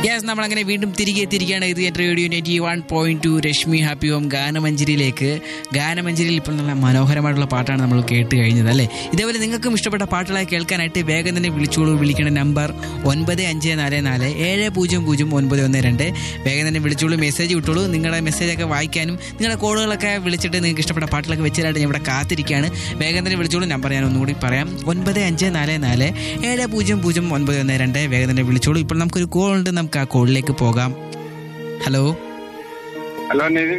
yes നമ്മൾ അങ്ങനെ വീണ്ടും തിരികെ എത്തിയിരിക്കുകയാണ് ഇത് എൻ്റെ radio ninety one point two Rashmi happy home ഗാനമഞ്ജരിയിലേക്ക് ഗാനമഞ്ജരിയിൽ ഇപ്പോൾ നല്ല മനോഹരമായിട്ടുള്ള പാട്ടാണ് നമ്മൾ കേട്ട് കഴിഞ്ഞത് അല്ലേ ഇതേപോലെ നിങ്ങൾക്കും ഇഷ്ടപ്പെട്ട പാട്ടുകളായി കേൾക്കാനായിട്ട് വേഗം തന്നെ വിളിച്ചോളൂ വിളിക്കേണ്ട നമ്പർ ഒൻപത് അഞ്ച് നാല് നാല് ഏഴ് പൂജ്യം പൂജ്യം ഒൻപത് ഒന്ന് രണ്ട് വേഗം തന്നെ വിളിച്ചോളൂ മെസ്സേജ് വിട്ടോളൂ നിങ്ങളുടെ മെസ്സേജൊക്കെ വായിക്കാനും നിങ്ങളുടെ കോളുകളൊക്കെ വിളിച്ചിട്ട് നിങ്ങൾക്ക് ഇഷ്ടപ്പെട്ട പാട്ടുകളൊക്കെ വെച്ചിട്ടായിട്ട് ഞാൻ ഇവിടെ കാത്തിരിക്കുകയാണ് വേഗം തന്നെ വിളിച്ചോളൂ നമ്പർ ഞാൻ ഒന്നുകൂടി പറയാം ഒൻപത് അഞ്ച് നാല് നാല് ഏഴ് പൂജ്യം പൂജ്യം ഒൻപത് ഒന്ന് രണ്ട് വേഗം തന്നെ വിളിച്ചോളൂ ഇപ്പോൾ നമുക്കൊരു കോൾ ഉണ്ട് നമുക്ക് ആ കോളിലേക്ക് പോകാം ഹലോ ഹലോ നിതിൻ